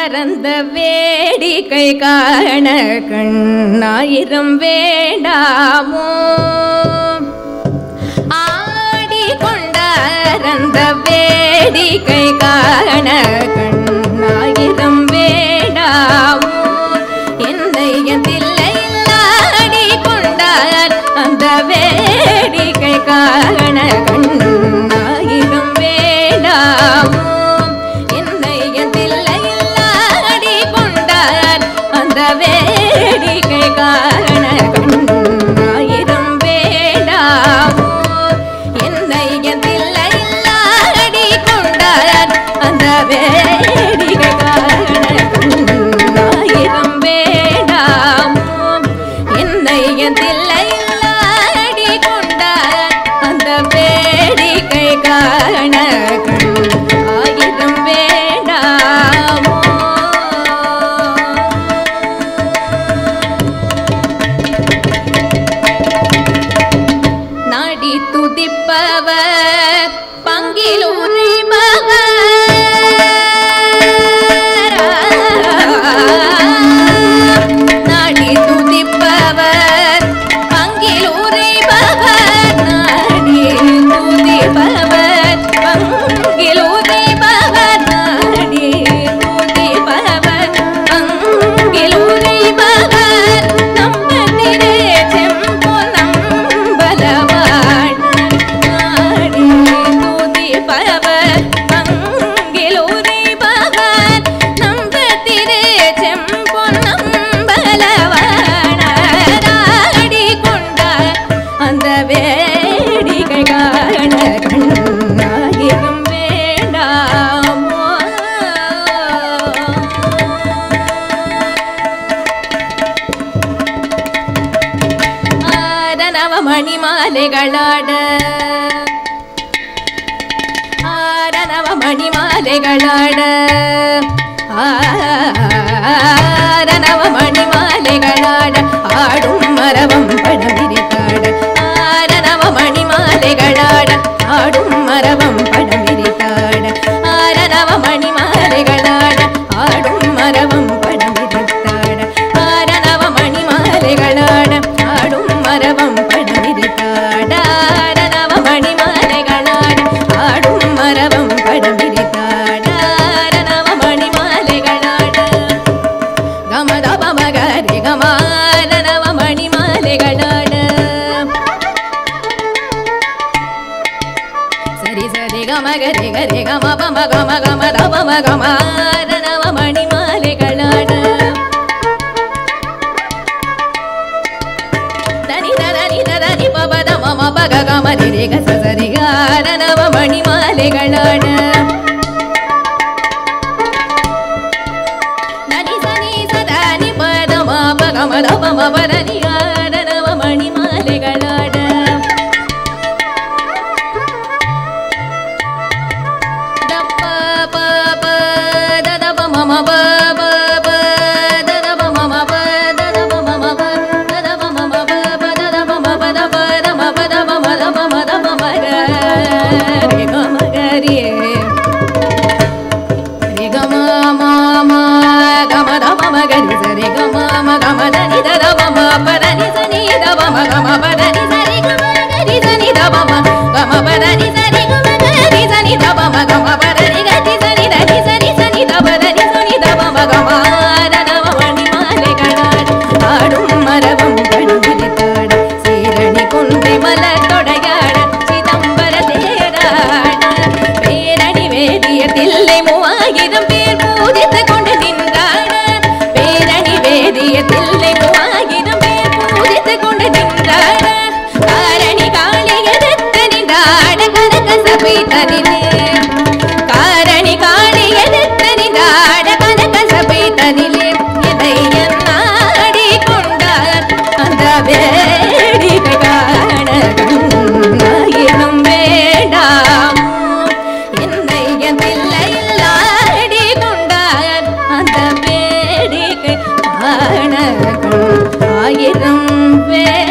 ஆரந்த வேடிக்கை காண கண்ணாயிரம் வேண்டாமோ ஆடிக்கொண்டாரந்த வேடிக்கை காண கண்ணாயிரம் வேண்டாமோ என்னை எந்தில்லையில் ஆடிக்கொண்டார் அந்த வேடிக்கை காண கண்ணாயிரம் வேண்டாமோ என்னை எந்தில்லையில் ஆடிக்கொண்டார் அந்த வேடிக்கை காண கண்ணாயிரம் வேண்டாமோ என்னை எந்தில்லையில் ஆடிக்கொண்டார் அந்த வேடிக்கை காண கண்ணாயிரம் வேண்டாமோ என்னை எந்தில்லையில் ஆடிக்கொண்டார் அந்த வேடிக்கை காண ஆயிரம் வேண்டாமோ நாடி துதிப்பவர் பங்கில் உரிபவர் நாடி துதிப்பவர் பங்கில் உரிபவர் நாடி துதிப்பவர் பங்கில் உரிபவர் நாடி துதிப்பவர் பங்கில் உரிபவர் நம்பத்திரே செம்பொன் நம்பலவாள் நாடி துதிப்பவர் பங்கில் உரிபவர் நம்பத்திரே செம்பொன் நம்பலவாள் நாடி கொண்டார் அந்த வேடிக்கை காண கண்ணாயிரம் வேண்டாமோ ஆரனவ மணிமாலைகளாட ஆரனவ மணிமாலைகளாட ஆரனவ மணிமாலைகளாட ஆடும் மரவம் படம் விரித்தாட ஆரனவ மணிமாலைகளாட ஆடும் மரவம் படம் விரித்தாட ஆரனவ மணிமாலைகளாட ஆடும் மரவம் படம் விரித்தாட ஆரனவ மணிமாலைகளாட ஆடும் மரவம் படம் விரித்தாட ஆரனவ மணிமாலைகளாட ஆடும் மரவம் படம் விரித்தாட ஆரனவ மணிமாலைகளாட கமதப மகரி கமாரனவ மணிமாலைகளாட சரி சரி கம கரி கரி கம பம கம கம தப ம கமாரனவ மணிமாலைகளாட தனி தனி தனி பபத மம பக கம திரி க சரி காரனவ மணிமாலைகளாட நனி சனி சதனி பத மப கம தப மப தனி காரனவ மணிமாலைகளாட தப்ப ப ப ததப மம ப ப ப ததப மம ப ததப மம ப ததப மம ப ப ததப ம ப த ப த ம ப த ப ம த ப ம த ப ம க ரி க ம க ரி ரி க ம ம ம க ம த ப ம க ரி ச ரி க ம ம க ம த நி த த ப ம ப த நி ச நி த ப ம க ம ப த நி ச ரி க ம க ரி ச நி த ப ம க ம ப த நி ச ரி க ம க ரி ச நி த ப ம க ம ப த நி க ரி ச நி த நி ச நி ச நி த ப த நி ச நி த ப ம க ம ர ந வ மணி மாலைகளால் ஆடும் மரபம் கடுவிரித்தாட சீரணி குன்றை மலர் தொடையாட சிதம்பர தேராட பேரணி வேதிய தில்லை மூவாயிரம் பேர் பூஜித்து கொண்டு நின்றாட பேரணி வேதிய தில்லை மூவாயிரம் பேர் பூஜித்து கொண்டு நின்றாட காரணி காளி எதிர்த்து நின்றாட கனக சபை தனிலே காரணி காளி எதிர்த்து நின்றாட கனக சபை தனிலே இதை என்னாடி கொண்டார் அந்த வேடிக்கை காண கண்ணாயிரம் வேண்டாம் என்னை எதில்லையில் ஆடி கொண்டார் அந்த வேடிக்கை காண ஆயிரம் வே